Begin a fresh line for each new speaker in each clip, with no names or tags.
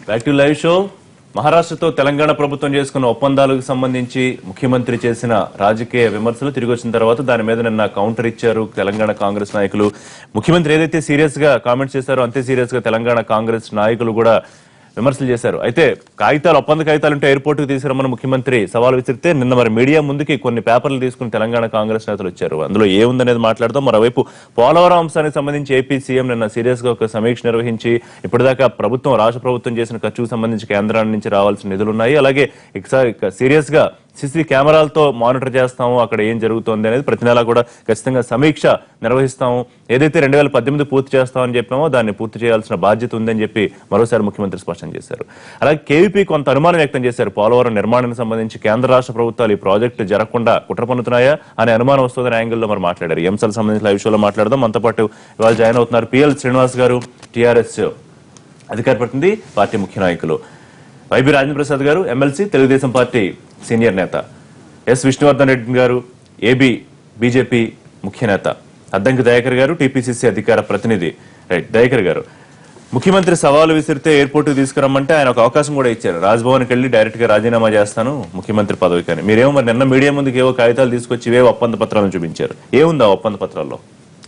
Back to live show మహారాష్ట్రతో తెలంగాణ ప్రభుత్వం చేసుకున్న ఒప్పందాలకు సంబంధించి ముఖ్యమంత్రి చేసిన రాజకీయ విమర్శలు తిరిగి వచ్చిన తర్వాత దాని మీద నిన్న కౌంటర్ ఇచ్చారు తెలంగాణ కాంగ్రెస్ నాయకులు ముఖ్యమంత్రి ఏదైతే సీరియస్ గా కామెంట్స్ చేశారో అంతే సీరియస్ గా తెలంగాణ కాంగ్రెస్ నాయకులు కూడా విమర్శలు చేశారు అయితే కాగితాలు ఒప్పంద కాగితాలు ఉంటే ఎయిర్పోర్ట్ కు తీసుకురమ్మని ముఖ్యమంత్రి సవాల్ విసిరితే నిన్న మరి మీడియా ముందుకి కొన్ని పేపర్లు తీసుకుని తెలంగాణ కాంగ్రెస్ నేతలు వచ్చారు అందులో ఏముందనేది మాట్లాడదాం మరోవైపు పోలవరం అంశానికి సంబంధించి ఏపీ సీఎం నిన్న సీరియస్ గా ఒక సమీక్ష నిర్వహించి ఇప్పటిదాకా ప్రభుత్వం రాష్ట్ర ప్రభుత్వం చేసిన ఖర్చుకు సంబంధించి కేంద్రాల నుంచి రావాల్సిన నిధులు ఉన్నాయి అలాగే ఒకసారి సీరియస్ గా సీసీ కెమెరాలతో మానిటర్ చేస్తాము అక్కడ ఏం జరుగుతోంది అనేది ప్రతి నెలా కూడా ఖచ్చితంగా సమీక్ష నిర్వహిస్తాము ఏదైతే రెండు వేల పద్దెనిమిది పూర్తి చేస్తామని చెప్పామో దాన్ని పూర్తి చేయాల్సిన బాధ్యత ఉందని చెప్పి మరోసారి ముఖ్యమంత్రి స్పష్టం చేశారు అలాగే కేవీపీ కొంత అనుమానం వ్యక్తం చేశారు పోలవరం నిర్మాణానికి సంబంధించి కేంద్ర రాష్ట్ర ప్రభుత్వాలు ఈ ప్రాజెక్టు జరగకుండా కుట్ర పన్నుతున్నాయా అనే అనుమానం వస్తుందని యాంగిల్లో మరి మాట్లాడారు ఈ అంశాలకు సంబంధించిన లైవ్ షోలో మాట్లాడదాం మనతో పాటు ఇవాళ జాయిన్ అవుతున్నారు పిఎల్ శ్రీనివాస్ గారు టీఆర్ఎస్ అధికార ప్రతినిధి పార్టీ ముఖ్య నాయకులు YB Rajendra Prasad garu MLC Telugu Desam party senior నేత S Vishnuvardhan Reddy garu A B BJP ముఖ్య నేత అద్దంకి దయాకర్ గారు టీపీసీసీ అధికార ప్రతినిధి రైట్ దయాకర్ గారు ముఖ్యమంత్రి సవాలు విసిరితే ఎయిర్పోర్ట్ తీసుకురమ్మంటే ఆయన ఒక అవకాశం కూడా ఇచ్చారు రాజ్భవన్కి వెళ్ళి డైరెక్ట్ గా రాజీనామా చేస్తాను ముఖ్యమంత్రి పదవికి అని మీరేమో మరి నిన్న మీడియా ముందుకు ఏవో కాగితాలు తీసుకొచ్చి ఇవే ఒప్పంద పత్రాలను చూపించారు ఏముంది ఆ ఒప్పంద పత్రాల్లో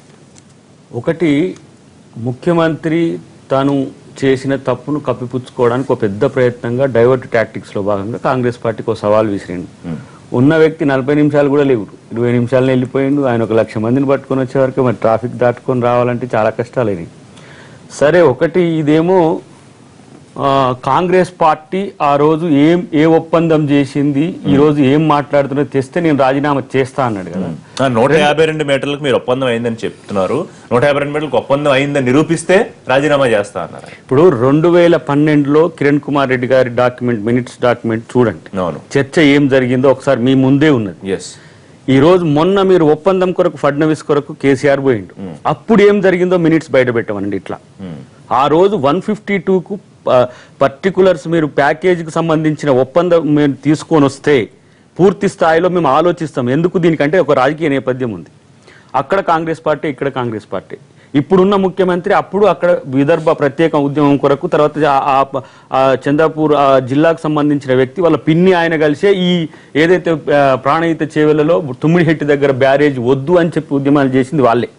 ఒకటి ముఖ్యమంత్రి తాను చేసిన తప్పును కప్పిపుచ్చుకోవడానికి ఒక పెద్ద ప్రయత్నంగా డైవర్ట్ టాక్టిక్స్ లో భాగంగా కాంగ్రెస్ పార్టీకి ఒక సవాల్ విసిరిండు ఉన్న వ్యక్తి నలభై నిమిషాలు కూడా లేవు ఇరవై నిమిషాలను వెళ్ళిపోయిండు ఆయన ఒక లక్ష మందిని పట్టుకొని వచ్చే వరకు మరి ట్రాఫిక్ దాటుకొని రావాలంటే చాలా కష్టాలు అయినాయి సరే ఒకటి ఇదేమో ఆ, కాంగ్రెస్ పార్టీ ఆ రోజు ఏం ఏ ఒప్పందం చేసింది ఈ రోజు ఏం మాట్లాడుతున్నో తెస్తే నేను రాజీనామా చేస్తా అన్నాడు కదా
ఆ, నూట యాభై రెండు మీటర్లకు మీరు ఒప్పందం అయిందని చెప్తున్నారు నూట యాభై రెండు మీటర్లకు ఒప్పందం అయిందని నిరూపిస్తే రాజీనామా చేస్తా అన్నారు
ఇప్పుడు రెండు వేల పన్నెండులో కిరణ్ కుమార్ రెడ్డి గారి డాక్యుమెంట్ మినిట్స్ డాక్యుమెంట్ చూడండి
అవును
చర్చ ఏం జరిగిందో ఒకసారి మీ ముందే ఉన్నది
ఎస్
ఈ రోజు మొన్న మీరు ఒప్పందం కొరకు ఫడ్నవీస్ కొరకు కేసీఆర్ పోయిండు అప్పుడు ఏం జరిగిందో మినిట్స్ బయట పెట్టమనండి ఇట్లా ఆ రోజు వన్ ఫిఫ్టీ టూకు పర్టికులర్స్ మీరు ప్యాకేజీకి సంబంధించిన ఒప్పందం మీరు తీసుకొని వస్తే పూర్తి స్థాయిలో మేము ఆలోచిస్తాం ఎందుకు దీనికంటే ఒక రాజకీయ నేపథ్యం ఉంది అక్కడ కాంగ్రెస్ పార్టీ ఇక్కడ కాంగ్రెస్ పార్టీ ఇప్పుడున్న ముఖ్యమంత్రి అప్పుడు అక్కడ విదర్భ ప్రత్యేక ఉద్యమం కొరకు తర్వాత ఆ- ఆ- ఆ చందాపూర్ ఆ జిల్లాకు సంబంధించిన వ్యక్తి వాళ్ళ పిన్ని ఆయన కలిసే ఈ ఏదైతే ఆ, ప్రాణహిత చేవెలలో తుమ్మిడిహెట్టి దగ్గర బ్యారేజ్ వద్దు అని చెప్పి ఉద్యమాలు చేసింది వాళ్ళే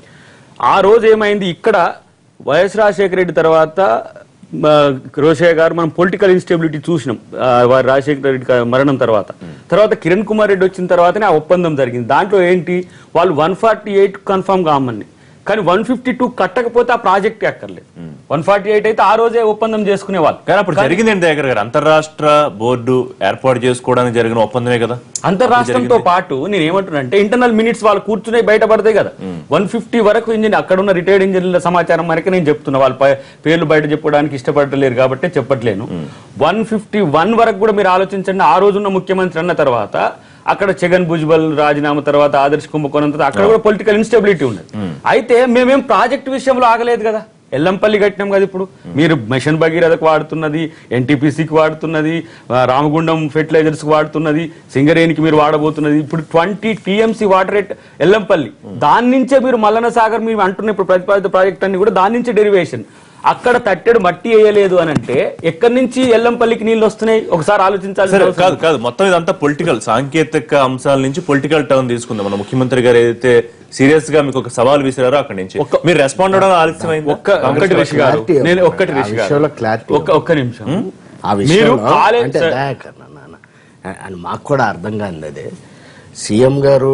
ఆ రోజు ఏమైంది ఇక్కడ వైఎస్ రాజశేఖర రెడ్డి తర్వాత ఆ, రోషయ్య గారు మనం పొలిటికల్ ఇన్స్టెబిలిటీ చూసినాం ఆ, వారి రాజశేఖర రెడ్డి గా- మరణం తర్వాత తర్వాత కిరణ్ కుమార్ రెడ్డి వచ్చిన తర్వాతనే ఆ ఒప్పందం జరిగింది దాంట్లో ఏంటి వాళ్ళు వన్ ఫార్టీ ఎయిట్ కన్ఫర్మ్ కామని కానీ వన్ ఫిఫ్టీ టూ కట్టకపోతే ఆ ప్రాజెక్ట్ ఎక్కర్లేదు వన్ ఫార్టీ ఎయిట్ అయితే ఆ రోజే ఒప్పందం చేసుకునే వాళ్ళు
కానీ అప్పుడు జరిగింది ఏంటి దగ్గర గారు అంతర్రాష్ట్ర బోర్డు ఏర్పాటు చేసుకోవడానికి జరిగిన ఒప్పందమే కదా
అంతర్రాష్ట్రంతో పాటు నేను ఏమంటున్నానంటే ఇంటర్నల్ మినిట్స్ వాళ్ళు కూర్చునే బయటపడతాయి కదా వన్ ఫిఫ్టీ వరకు ఇంజిన్ అక్కడ ఉన్న రిటైర్డ్ ఇంజనీర్ల సమాచారం మనకి నేను చెప్తున్నా వాళ్ళ పే- పేర్లు బయట చెప్పడానికి ఇష్టపడలేరు కాబట్టి చెప్పట్లేను వన్ ఫిఫ్టీ వన్ వరకు కూడా మీరు ఆలోచించండి ఆ రోజున్న ముఖ్యమంత్రి అన్న తర్వాత అక్కడ జగన్ భుజ్బల్ రాజీనామా తర్వాత ఆదర్శ్ కుంభకోణం తర్వాత అక్కడ కూడా పొలిటికల్ ఇన్స్టెబిలిటీ ఉన్నది అయితే మేమేం ప్రాజెక్ట్ విషయంలో ఆగలేదు కదా ఎల్లంపల్లి కట్టినాం కదా ఇప్పుడు మీరు మిషన్ భగీరథకు వాడుతున్నది ఎన్టీపీసీకి వాడుతున్నది ఆ, రామగుండం ఫెర్టిలైజర్స్ కి వాడుతున్నది సింగరేణికి మీరు వాడబోతున్నది ఇప్పుడు twenty TMC water rate Yellampalli దాని నుంచే మీరు మల్లన సాగర్ మీరు అంటున్న ఇప్పుడు ప్రతిపాదిత ప్రాజెక్ట్ అన్ని కూడా దాని నుంచే డెరివేషన్ అక్కడ తట్టెడు మట్టి వేయలేదు అని అంటే ఎక్కడి నుంచి ఎల్లంపల్లికి నీళ్ళు వస్తున్నాయి ఒకసారి ఆలోచించాలి
సరే కాదు కాదు మొత్తం ఇదంతా పొలిటికల్ సాంకేతిక అంశాల నుంచి పొలిటికల్ టర్న్ తీసుకుందాం మన ముఖ్యమంత్రి గారు ఏదైతే సీరియస్ గా మీకు ఒక సవాల్ విసిరారో అక్కడి నుంచి మీరు రెస్పాండ్ అవడం ఆలస్యమైంది
ఒక్క ఒక్కటి రిషి గారు
clarity
నేను
ఇవ్వండి.
ఒక్కటి
ఆ
రిషి గారు
విషయంలో clarity
ఒక్క ఒక్క నిమిషం
ఆ
మీరు
విషయంలో
కాలేజ్
అంటే దయాకర్ నాన్న అని మాకు కూడా అర్థం కాదు అదే సీఎం గారు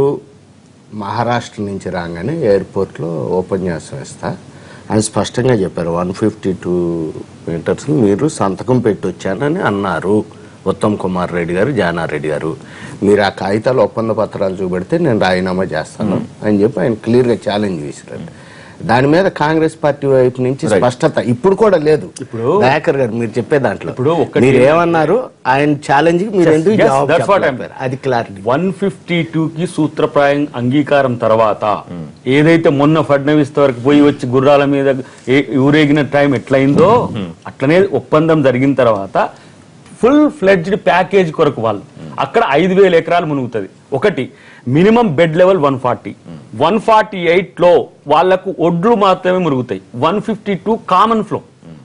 మహారాష్ట్ర నుంచి రాగానే ఎయిర్పోర్ట్లో ఉపన్యాసం ఇస్తా ఆయన స్పష్టంగా చెప్పారు వన్ ఫిఫ్టీ టూ మీటర్స్ మీరు సంతకం పెట్టి వచ్చానని అన్నారు ఉత్తమ్ కుమార్ రెడ్డి గారు జానారెడ్డి గారు మీరు ఆ కాగితాలు ఒప్పంద పత్రాలు చూపెడితే నేను రాజీనామా చేస్తాను అని చెప్పి ఆయన క్లియర్గా ఛాలెంజ్ చేశారు దాని మీద కాంగ్రెస్ పార్టీ వైపు నుంచి స్పష్టత ఇప్పుడు కూడా లేదు
ఇప్పుడు
దయాకర్ గారు మీరు చెప్పే దాంట్లో
ఇప్పుడు ఒక్కటి
మీరు ఏమన్నారు ఆయన ఛాలెంజ్ కి మీరు ఎందుకు
Yes,
జవాబు
that's what I'm-
చెప్పలేకపోయారు? అది క్లారిటీ
వన్ ఫిఫ్టీ టూ కి సూత్రప్రాయం అంగీకారం తర్వాత ఏదైతే మొన్న ఫడ్నవీస్ వరకు పోయి వచ్చి గుర్రాల మీద ఏ- ఊరేగిన టైం ఎట్లయిందో అట్లనే ఒప్పందం జరిగిన తర్వాత ఫుల్ ఫ్లెడ్జ్డ్ ప్యాకేజ్ కొరకు వాళ్ళు అక్కడ ఐదు వేల ఎకరాలు మునుగుతుంది ఒకటి minimum bed level one forty one forty eight లో వాళ్లకు ఒడ్లు మాత్రమే మురుగుతాయి one fifty two common flow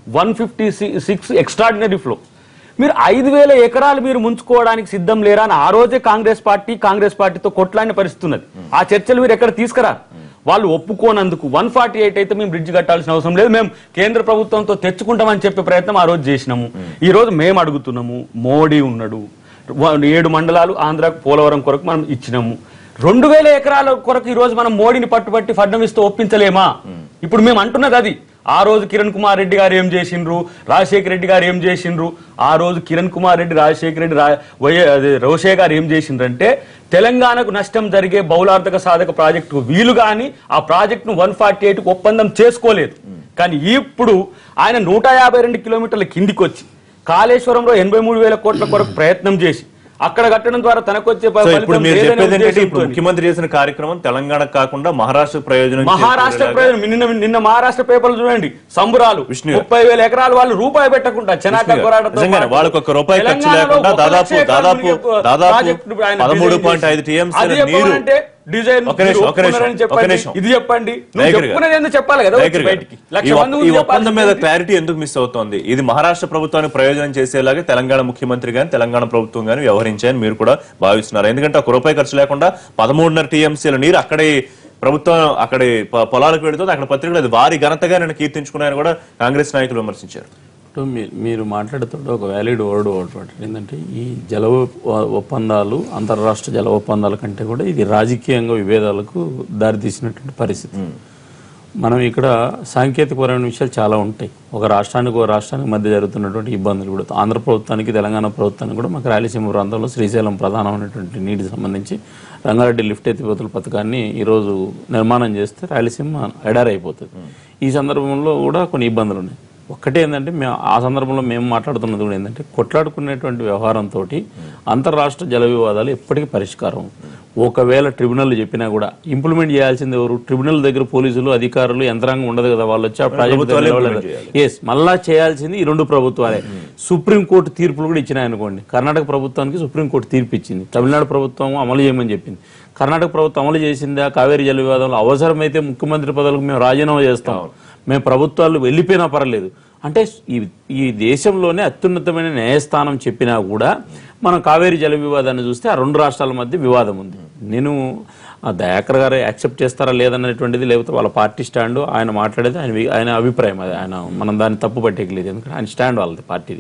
one fifty six extraordinary flow మీరు ఐదు వేల ఎకరాలు మీరు ముంచుకోవడానికి సిద్ధం లేరా అని ఆ రోజే కాంగ్రెస్ పార్టీ కాంగ్రెస్ పార్టీతో కొట్లాడిన పరిస్థితి ఉన్నది ఆ చర్చలు మీరు ఎక్కడ తీసుకురా వాళ్ళు ఒప్పుకోనందుకు వన్ ఫార్టీ ఎయిట్ అయితే మేము బ్రిడ్జ్ కట్టాల్సిన అవసరం లేదు మేము కేంద్ర ప్రభుత్వంతో తెచ్చుకుంటామని చెప్పే ప్రయత్నం ఆ రోజు చేసినాము ఈ రోజు మేము అడుగుతున్నాము మోడీ ఉన్నాడు వ- ఏడు మండలాలు ఆంధ్రాకు పోలవరం కొరకు మనం ఇచ్చినాము రెండు వేల ఎకరాల కొరకు ఈ రోజు మనం మోడీని పట్టుబట్టి ఫడ్నవీస్తో ఒప్పించలేమా ఇప్పుడు మేము అంటున్నది అది ఆ రోజు కిరణ్ కుమార్ రెడ్డి గారు ఏం చేసిండ్రు రాజశేఖర రెడ్డి గారు ఏం చేసిండ్రు ఆ రోజు కిరణ్ కుమార్ రెడ్డి రాజశేఖర రెడ్డి రా- వై- అదే రోషే గారు ఏం చేసిండ్రంటే తెలంగాణకు నష్టం జరిగే బహుళార్థక సాధక ప్రాజెక్టు వీలు కానీ ఆ ప్రాజెక్టును వన్ ఫార్టీ ఎయిట్ వప్పందం చేసుకోలేదు కానీ ఇప్పుడు ఆయన నూట యాభై రెండు కిలోమీటర్ల కిందికి వచ్చి కాళేశ్వరంలో ఎనభై మూడు వేల కోట్ల కొరకు ప్రయత్నం చేసి అక్కడ కట్టడం ద్వారా తనకు వచ్చే
సో ఇప్పుడు మీరు
లేదనే
చెప్పేది ఏంటంటే ఇప్పుడు
ఉద్దేశంతోని
ముఖ్యమంత్రి చేసిన కార్యక్రమం తెలంగాణ కాకుండా మహారాష్ట్ర ప్రయోజనం
మహారాష్ట్ర
చేకూరేలాగా-
ప్రజలు నిన్న నిన్న మహారాష్ట్ర పేపర్లు చూడండి సంబురాలు
విష్ణు గారు.
ముప్పై వేల ఎకరాలు వాళ్ళు రూపాయి పెట్టకుండా చెనాక
విష్ణు గారు,
పోరాటంతో
నిజంగానే
పాటు
వాళ్ళకు ఒక్క రూపాయి ఖర్చు
తెలంగాణలో
లేకుండా
ఒక
దాదాపు-
లక్ష ఎకరాలు
దాదాపు-
మునిగే
దాదాపు
ప్రాజెక్టును ఆయన
13.5
డిజైన్
TMC
అది
నీరు.
చెప్పాలంటే డిజైన్
ఒక నిమిషం,
మీరు
ఒక నిమిషం,
ఒప్పుకున్నారని
ఒక
చెప్పండి
నిమిషం.
ఇది చెప్పండి నువ్వు
నాయకుడు గారు.
చెప్పుకునేది ఏందో చెప్పాలి కదా
నాయకుడు
వచ్చి
గారు,
బయటికి
ఈ
లక్ష
ఒప్-
మంది
ఈ
ముందు
ఒప్పందం మీద
చెప్పాల్సింది
క్లారిటీ ఎందుకు మిస్ అవుతోంది ఇది మహారాష్ట్ర ప్రభుత్వానికి ప్రయోజనం చేసేలాగే తెలంగాణ ముఖ్యమంత్రి గాని తెలంగాణ ప్రభుత్వం గాని వ్యవహరించాయని మీరు కూడా భావిస్తున్నారు ఎందుకంటే ఒక రూపాయి ఖర్చు లేకుండా పదమూడున్నర టీఎంసీల నీరు అక్కడే ప్రభుత్వం అక్కడి పొ- పొలాలకు పెడుతుంది అక్కడ పత్రికలు అది వారి ఘనతగా నేను కీర్తించుకున్నాయని కూడా కాంగ్రెస్ నాయకులు విమర్శించారు
ఇప్పుడు మీ- మీరు మాట్లాడుతుంటే ఒక వ్యాలిడ్ వర్డ్ ఒకటి ఏంటంటే ఈ జల ఒప్ప- ఒప్పందాలు అంతర్రాష్ట్ర జల ఒప్పందాల కంటే కూడా ఇది రాజకీయంగా విభేదాలకు దారితీసినటువంటి పరిస్థితి మనం ఇక్కడ సాంకేతికపరమైన విషయాలు చాలా ఉంటాయి ఒక రాష్ట్రానికి ఒక రాష్ట్రానికి మధ్య జరుగుతున్నటువంటి ఇబ్బందులు కూడా ఆంధ్ర ప్రభుత్వానికి తెలంగాణ ప్రభుత్వానికి కూడా మాకు రాయలసీమ ప్రాంతంలో శ్రీశైలం ప్రధానమైనటువంటి నీటికి సంబంధించి రంగారెడ్డి లిఫ్ట్ ఎత్తిపోతుల పథకాన్ని ఈరోజు నిర్మాణం చేస్తే రాయలసీమ ఎడారైపోతుంది ఈ సందర్భంలో కూడా కొన్ని ఇబ్బందులు ఉన్నాయి ఒక్కటే ఏంటంటే మేము ఆ సందర్భంలో మేము మాట్లాడుతున్నది కూడా ఏంటంటే కొట్లాడుకునేటువంటి వ్యవహారంతో అంతర్రాష్ట్ర జల వివాదాలు ఎప్పటికీ పరిష్కారం ఒకవేళ ట్రిబ్యునల్ చెప్పినా కూడా ఇంప్లిమెంట్ చేయాల్సింది ఎవరు ట్రిబ్యునల్ దగ్గర పోలీసులు అధికారులు యంత్రాంగం ఉండదు కదా వాళ్ళు వచ్చి ఆ
ప్రభుత్వాలే implement
ప్రాజెక్ట్ ఎస్ మళ్ళా చేయాల్సింది ఈ రెండు ప్రభుత్వాలే సుప్రీంకోర్టు తీర్పులు కూడా ఇచ్చినాయి అనుకోండి కర్ణాటక ప్రభుత్వానికి సుప్రీంకోర్టు తీర్పు ఇచ్చింది తమిళనాడు ప్రభుత్వం అమలు చేయమని చెప్పింది కర్ణాటక ప్రభుత్వం అమలు చేసిందా కావేరీ జల వివాదంలో అవసరమైతే ముఖ్యమంత్రి పదవులకు మేము రాజీనామా చేస్తాం మేము ప్రభుత్వాలు వెళ్ళిపోయినా పర్లేదు అంటే ఈ ఈ దేశంలోనే అత్యున్నతమైన న్యాయస్థానం చెప్పినా కూడా మనం కావేరీ జల వివాదాన్ని చూస్తే ఆ రెండు రాష్ట్రాల మధ్య వివాదం ఉంది నేను ఆ దయాకర్ గారు యాక్సెప్ట్ చేస్తారా లేదనేటువంటిది లేకపోతే వాళ్ళ పార్టీ స్టాండ్ ఆయన మాట్లాడేది ఆయన వి- ఆయన అభిప్రాయం అది ఆయన మనం దాన్ని తప్పు పట్టేయలేదు ఎందుకంటే ఆయన స్టాండ్ వాళ్ళది పార్టీది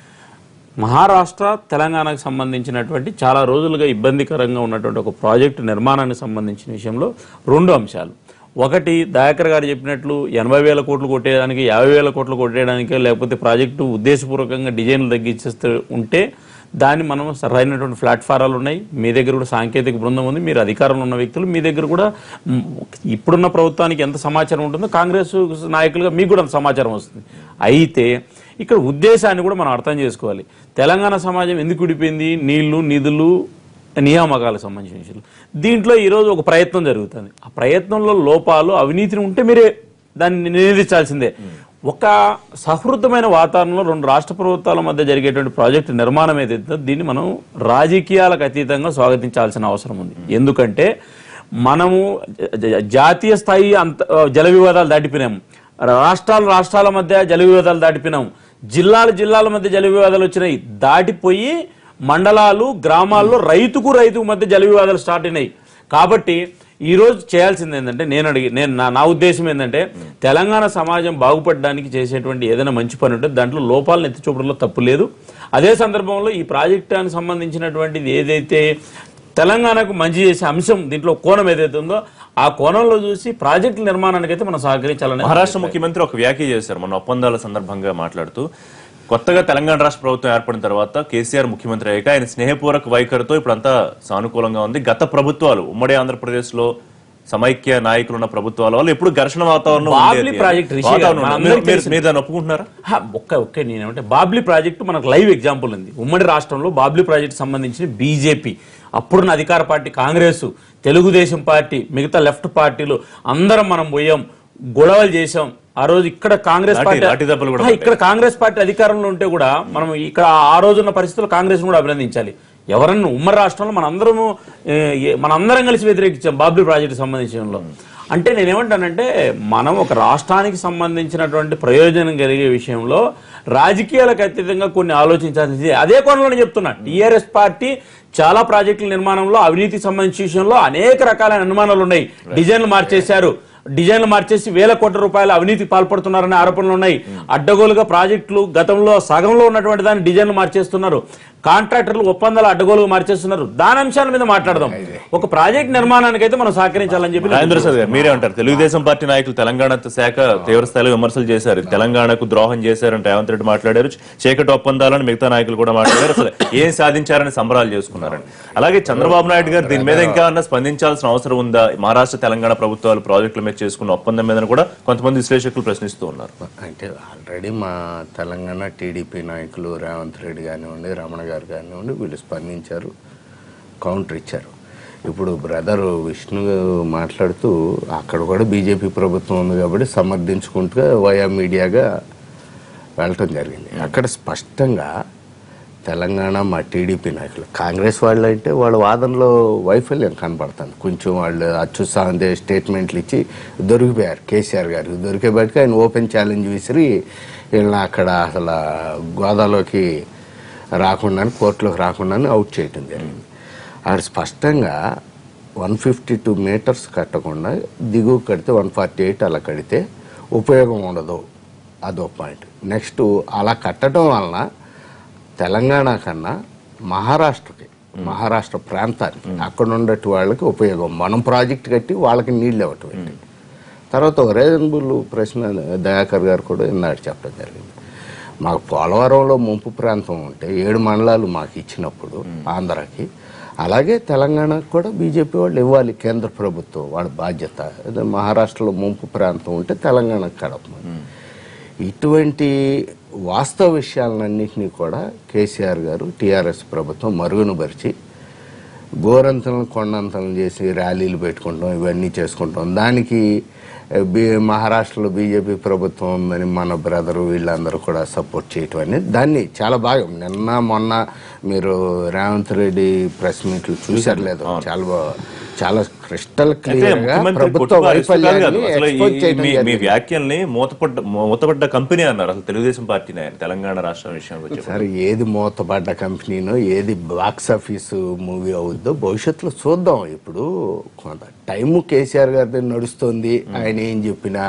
మహారాష్ట్ర తెలంగాణకు సంబంధించినటువంటి చాలా రోజులుగా ఇబ్బందికరంగా ఉన్నటువంటి ఒక ప్రాజెక్టు నిర్మాణానికి సంబంధించిన విషయంలో రెండు అంశాలు ఒకటి దయాకర్ గారు చెప్పినట్లు ఎనభై వేల కోట్లు కొట్టేయడానికి యాభై వేల కోట్లు కొట్టేయడానికి లేకపోతే ప్రాజెక్టు ఉద్దేశపూర్వకంగా డిజైన్లు తగ్గించేస్తూ ఉంటే దాన్ని మనం సరైనటువంటి ప్లాట్ఫారాలు ఉన్నాయి మీ దగ్గర కూడా సాంకేతిక బృందం ఉంది మీరు అధికారంలో ఉన్న వ్యక్తులు మీ దగ్గర కూడా మ్, ఇప్పుడున్న ప్రభుత్వానికి ఎంత సమాచారం ఉంటుందో కాంగ్రెస్ నాయకులుగా మీకు కూడా అంత సమాచారం వస్తుంది అయితే ఇక్కడ ఉద్దేశాన్ని కూడా మనం అర్థం చేసుకోవాలి తెలంగాణ సమాజం ఎందుకు విడిపోయింది నీళ్లు నిధులు నియామకాలకు సంబంధించిన విషయాలు దీంట్లో ఈరోజు ఒక ప్రయత్నం జరుగుతుంది ఆ ప్రయత్నంలో లోపాలు అవినీతిని ఉంటే మీరే దాన్ని నివేదించాల్సిందే ఒక సహృదమైన వాతావరణంలో రెండు రాష్ట్ర ప్రభుత్వాల మధ్య జరిగేటువంటి ప్రాజెక్టు నిర్మాణం ఏదైతే దీన్ని మనం రాజకీయాలకు అతీతంగా స్వాగతించాల్సిన అవసరం ఉంది ఎందుకంటే మనము జ- జ- జాతీయ స్థాయి అంత జల వివాదాలు దాటిపోయినాము రాష్ట్రాలు రాష్ట్రాల మధ్య జల వివాదాలు దాటిపోయినాం జిల్లాల జిల్లాల మధ్య జల వివాదాలు వచ్చినాయి దాటిపోయి మండలాలు గ్రామాల్లో రైతుకు రైతుకు మధ్య జల వివాదాలు స్టార్ట్ అయినాయి కాబట్టి ఈ రోజు చేయాల్సింది ఏంటంటే నేను అడిగి నేను నా నా ఉద్దేశం ఏంటంటే తెలంగాణ సమాజం బాగుపడడానికి చేసేటువంటి ఏదైనా మంచి పని ఉంటే దాంట్లో లోపాలను ఎత్తి చూపడంలో తప్పు లేదు అదే సందర్భంలో ఈ ప్రాజెక్టానికి సంబంధించినటువంటిది ఏదైతే తెలంగాణకు మంచి చేసే అంశం దీంట్లో కోణం ఏదైతే ఉందో ఆ కోణంలో చూసి ప్రాజెక్టుల నిర్మాణానికి అయితే మనం సహకరించాలని
మహారాష్ట్ర ముఖ్యమంత్రి ఒక వ్యాఖ్య చేశారు మన ఒప్పందాల సందర్భంగా మాట్లాడుతూ కొత్తగా తెలంగాణ రాష్ట్ర ప్రభుత్వం ఏర్పడిన తర్వాత కేసీఆర్ ముఖ్యమంత్రి అయ్యాక ఆయన స్నేహపూర్వక వైఖరితో ఇప్పుడంతా సానుకూలంగా ఉంది గత ప్రభుత్వాలు ఉమ్మడి ఆంధ్రప్రదేశ్ లో సమైక్య నాయకులు ఉన్న ప్రభుత్వాల వల్ల ఎప్పుడు ఘర్షణ వాతావరణం
బాబ్లీ
ఉండేది.
ప్రాజెక్ట్ రిషి గారు,
వాతావరణం ఉంది.
మనందరికీ
మీరు- మీరు-
తెలిసింది.
మీరు దాన్ని ఒప్పుకుంటున్నారా
హా, ఒక్క ఒక్క నేనేమంటే బాబ్లీ ప్రాజెక్టు మనకు లైవ్ ఎగ్జాంపుల్ ఉంది ఉమ్మడి రాష్ట్రంలో బాబ్లీ ప్రాజెక్ట్ సంబంధించి బీజేపీ అప్పుడున్న అధికార పార్టీ కాంగ్రెస్ తెలుగుదేశం పార్టీ మిగతా లెఫ్ట్ పార్టీలు అందరం మనం పోయాం గొడవలు చేశాం ఆ రోజు ఇక్కడ కాంగ్రెస్
లాఠీ-
పార్టీ
లాఠీ దెబ్బలు కూడా
ఆ, ఇక్కడ కాంగ్రెస్ పార్టీ అధికారంలో ఉంటే కూడా మనం ఇక్కడ ఆ రోజున్న పరిస్థితుల్లో కాంగ్రెస్ కూడా అభినందించాలి
ఎవరన్నా ఉమ్మడి రాష్ట్రంలో మనందరము ఏ, ఏ- మనందరం కలిసి వ్యతిరేకించాం బాబ్లీ ప్రాజెక్టు సంబంధించడంలో అంటే నేనేమంటానంటే మనం ఒక రాష్ట్రానికి సంబంధించినటువంటి ప్రయోజనం కలిగే విషయంలో రాజకీయాలకు అతీతంగా కొన్ని ఆలోచించాల్సింది అదే కోణంలో నేను చెప్తున్నా టీఆర్ఎస్ పార్టీ చాలా ప్రాజెక్టుల నిర్మాణంలో అవినీతికి సంబంధించిన విషయంలో అనేక రకాలైన అనుమానాలు ఉన్నాయి డిజైన్లు మార్చేశారు డిజైన్లు మార్చేసి వేల కోట్ల రూపాయల అవినీతికి పాల్పడుతున్నారనే ఆరోపణలు ఉన్నాయి అడ్డగోలుగా ప్రాజెక్టులు గతంలో సగంలో ఉన్నటువంటి దాన్ని డిజైన్లు మార్చేస్తున్నారు కాంట్రాక్టర్లు ఒప్పందాలు అడ్డగోలుగా మార్చేస్తున్నారు దాని అంశాల మీద మాట్లాడదాం ఒక ప్రాజెక్ట్ నిర్మాణానికి అయితే మనం సహకరించాలని చెప్పి నేను
రాజేంద్ర ప్రసాద్ గారు మీరే అంటారు తెలుగుదేశం పార్టీ నాయకులు తెలంగాణ శాఖ తీవ్ర స్థాయిలో విమర్శలు చేశారు తెలంగాణకు ద్రోహం చేశారని రేవంత్ రెడ్డి మాట్లాడారు చీకటి ఒప్పందాలని మిగతా నాయకులు కూడా మాట్లాడారు అసలు ఏం సాధించారని సంబరాలు చేసుకున్నారని అలాగే చంద్రబాబు నాయుడు గారు దీని మీద ఇంకా ఏమన్నా స్పందించాల్సిన అవసరం ఉందా మహారాష్ట్ర తెలంగాణ ప్రభుత్వాలు ప్రాజెక్టుల మీద చేసుకున్న ఒప్పందం మీద కూడా కొంతమంది విశ్లేషకులు ప్రశ్నిస్తూ ఉన్నారు
అంటే ఆల్రెడీ మా తెలంగాణ టీడీపీ నాయకులు రేవంత్ రెడ్డి కానివ్వండి రమణ గారు కానివ్వండి వీళ్ళు స్పందించారు కౌంటర్ ఇచ్చారు ఇప్పుడు బ్రదర్ విష్ణు మాట్లాడుతూ అక్కడ కూడా బీజేపీ ప్రభుత్వం ఉంది కాబట్టి సమర్థించుకుంటూ వయా మీడియాగా వెళ్ళటం జరిగింది అక్కడ స్పష్టంగా తెలంగాణ మా టీడీపీ నాయకులు కాంగ్రెస్ వాళ్ళు అంటే వాళ్ళ వాదనలో వైఫల్యం కనబడుతుంది కొంచెం వాళ్ళు అత్యుత్సాహంతో స్టేట్మెంట్లు ఇచ్చి దొరికిపోయారు కేసీఆర్ గారు దొరికేబట్టి ఆయన ఓపెన్ ఛాలెంజ్ విసిరి వీళ్ళని అక్కడ అసలు గోదాలోకి రాకుండా కోర్టులోకి రాకుండా అవుట్ చేయటం జరిగింది అక్కడ స్పష్టంగా వన్ ఫిఫ్టీ టూ మీటర్స్ కట్టకుండా దిగువ కడితే వన్ ఫార్టీ ఎయిట్ అలా కడితే ఉపయోగం ఉండదు అదో పాయింట్ నెక్స్ట్ అలా కట్టడం వలన తెలంగాణ కన్నా మహారాష్ట్రకి మహారాష్ట్ర ప్రాంతానికి అక్కడ ఉండేటి వాళ్ళకి ఉపయోగం మనం ప్రాజెక్ట్ కట్టి వాళ్ళకి నీళ్ళు ఇవ్వటం ఏంటి తర్వాత ఒక రీజనబుల్ ప్రశ్న దయాకర్ గారు కూడా ఇన్నాడు చెప్పడం జరిగింది మాకు పోలవరంలో ముంపు ప్రాంతం ఉంటే ఏడు మండలాలు మాకు ఇచ్చినప్పుడు ఆంధ్రాకి అలాగే తెలంగాణకు కూడా బీజేపీ వాళ్ళు ఇవ్వాలి కేంద్ర ప్రభుత్వం వాళ్ళ బాధ్యత అదే మహారాష్ట్రలో ముంపు ప్రాంతం ఉంటే తెలంగాణకు కడపమని ఇటువంటి వాస్తవ విషయాలన్నింటినీ కూడా కేసీఆర్ గారు టీఆర్ఎస్ ప్రభుత్వం మరుగునపరిచి గోరంతలను కొండంతలను చేసి ర్యాలీలు పెట్టుకుంటాం ఇవన్నీ చేసుకుంటాం దానికి బీ మహారాష్ట్రలో బీజేపీ ప్రభుత్వం ఉందని మన బ్రదరు వీళ్ళందరూ కూడా సపోర్ట్ చేయటం అనేది దాన్ని చాలా బాగా నిన్న మొన్న మీరు రేవంత్ రెడ్డి ప్రెస్ మీట్లు చూశారు లేదు చాలా బా- చాలా క్రిస్టల్
అంటే
క్లియర్ గా
ముఖ్యమంత్రి
ప్రభుత్వ
కొట్టుబారిస్తూ కాదు కాదు.
వైఫల్యాన్ని
అసలు ఈ-
expose చేయడం
మీ- మీ
జరిగింది.
వ్యాఖ్యల్ని మూతపడ్డ మూతపడ్డ కంపెనీ అన్నారు అసలు తెలుగుదేశం పార్టీనే తెలంగాణ రాష్ట్రం విషయానికి వచ్చి
సరే ఏది మూతపడ్డ కంపెనీనో ఏది బాక్స్ ఆఫీస్ మూవీ అవుద్దో భవిష్యత్తులో చూద్దాం ఇప్పుడు కొంత టైము కేసీఆర్ గారిది నడుస్తుంది ఆయన ఏం చెప్పినా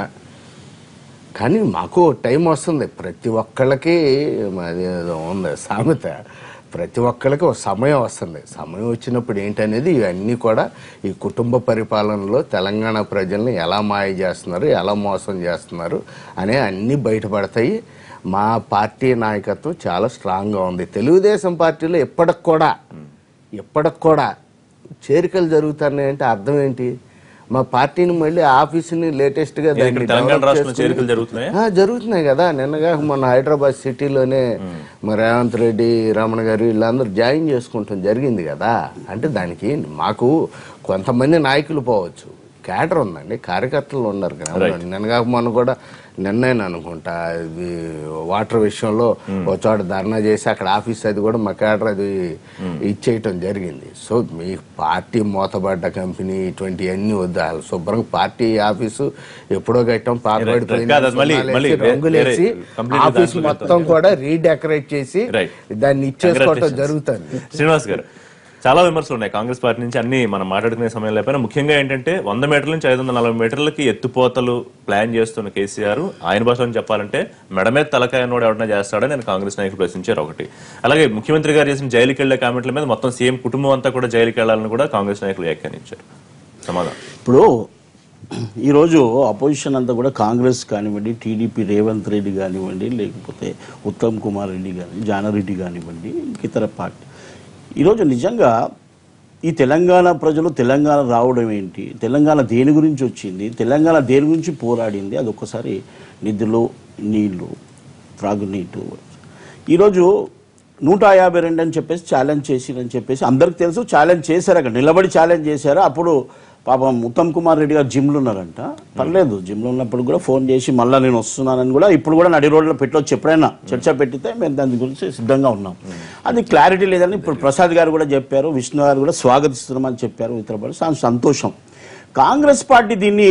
కానీ మాకు టైం వస్తుంది ప్రతి ఒక్కళ్ళకి అది ఏదో ఉంది సామెత ప్రతి ఒక్కళ్ళకి ఒక సమయం వస్తుంది సమయం వచ్చినప్పుడు ఏంటనేది ఇవన్నీ కూడా ఈ కుటుంబ పరిపాలనలో తెలంగాణ ప్రజల్ని ఎలా మాయ చేస్తున్నారు ఎలా మోసం చేస్తున్నారు అనే అన్నీ బయటపడతాయి మా పార్టీ నాయకత్వం చాలా స్ట్రాంగ్గా ఉంది తెలుగుదేశం పార్టీలో ఇప్పటికి కూడా ఇప్పటికి కూడా చేరికలు జరుగుతున్నాయంటే అర్థం ఏంటి మా పార్టీని మళ్ళీ ఆఫీసుని లేటెస్ట్ గా
ఇక్కడ
దాన్ని
తెలంగాణ
develop
రాష్ట్రంలో
చేసుకుని-
చేరికలు జరుగుతున్నాయా?
ఆ, జరుగుతున్నాయి కదా నిన్నగా మన హైదరాబాద్ సిటీలోనే మా రేవంత్ రెడ్డి రమణ గారు వీళ్ళందరూ జాయిన్ చేసుకుంటాం జరిగింది కదా అంటే దానికి మాకు కొంతమంది నాయకులు పోవచ్చు క్యాడర్ ఉందండి కార్యకర్తలు ఉన్నారు కదా నిన్నగా మొన్న కూడా నిన్నేను అనుకుంటా ఇది వాటర్ విషయంలో ఒక చోట ధర్నా చేసి అక్కడ ఆఫీస్ అది కూడా మా క్యాడర్ అది ఇచ్చేయటం జరిగింది సో మీ పార్టీ మూతబడ్డ కంపెనీ ఇటువంటి అన్ని వద్దు అసలు శుభ్రంగా పార్టీ ఆఫీసు ఎప్పుడో కట్టాం పాతబడిపోయింది
కాదు, అది మళ్ళీ-
సున్నాలు
మళ్ళీ
వేసి,
వేరే-
రంగులేసి
completely
ఆఫీస్
దాంట్లోకి
మొత్తం కూడా రీడెకరేట్ చేసి
Right.
దాన్ని ఇచ్చేసుకోవటం
Congratulations.
జరుగుతుంది
శ్రీనివాస్ గారు చాలా విమర్శలు ఉన్నాయి కాంగ్రెస్ పార్టీ నుంచి అన్ని మనం మాట్లాడుకునే సమయం లేకపోయినా ముఖ్యంగా ఏంటంటే వంద మీటర్ల నుంచి ఐదు వందల నలభై మీటర్లకి ఎత్తుపోతలు ప్లాన్ చేస్తున్న కేసీఆర్ ఆయన భాషలో చెప్పాలంటే మెడమే తలకాయ నోడు ఎవరైనా చేస్తాడని నేను కాంగ్రెస్ నాయకులు ప్రశ్నించారు ఒకటి అలాగే ముఖ్యమంత్రి గారు చేసిన జైలుకి వెళ్లే కామెంట్ల మీద మొత్తం సీఎం కుటుంబం అంతా కూడా జైలుకి వెళ్లాలని కూడా కాంగ్రెస్ నాయకులు వ్యాఖ్యానించారు సమాధానం
ఇప్పుడు ఈరోజు అపోజిషన్ అంతా కూడా కాంగ్రెస్ కానివ్వండి టీడీపీ రేవంత్ రెడ్డి కానివ్వండి లేకపోతే ఉత్తమ్ కుమార్ రెడ్డి కానీ జానారెడ్డి కానివ్వండి ఇతర పార్టీ ఈరోజు నిజంగా ఈ తెలంగాణ ప్రజలు తెలంగాణ రావడం ఏంటి తెలంగాణ దేని గురించి వచ్చింది తెలంగాణ దేని గురించి పోరాడింది అది ఒక్కసారి నిధులు నీళ్లు త్రాగునీటు ఈరోజు నూట యాభై రెండు అని చెప్పేసి ఛాలెంజ్ చేసిరని చెప్పేసి అందరికి తెలుసు ఛాలెంజ్ చేశారు అక్కడ నిలబడి ఛాలెంజ్ చేశారు అప్పుడు పాపం ఉత్తమ్ కుమార్ రెడ్డి గారు జిమ్లో ఉన్నారంట పర్లేదు జిమ్లో ఉన్నప్పుడు కూడా ఫోన్ చేసి మళ్ళీ నేను వస్తున్నానని కూడా ఇప్పుడు కూడా నడి రోడ్లో పెట్టవచ్చు ఎప్పుడైనా చర్చ పెట్టితే మేము దాని గురించి సిద్ధంగా ఉన్నాం అది క్లారిటీ లేదని ఇప్పుడు ప్రసాద్ గారు కూడా చెప్పారు విష్ణు గారు కూడా స్వాగతిస్తున్నామని చెప్పారు ఇతర పనులు. చాలా సంతోషం కాంగ్రెస్ పార్టీ దీన్ని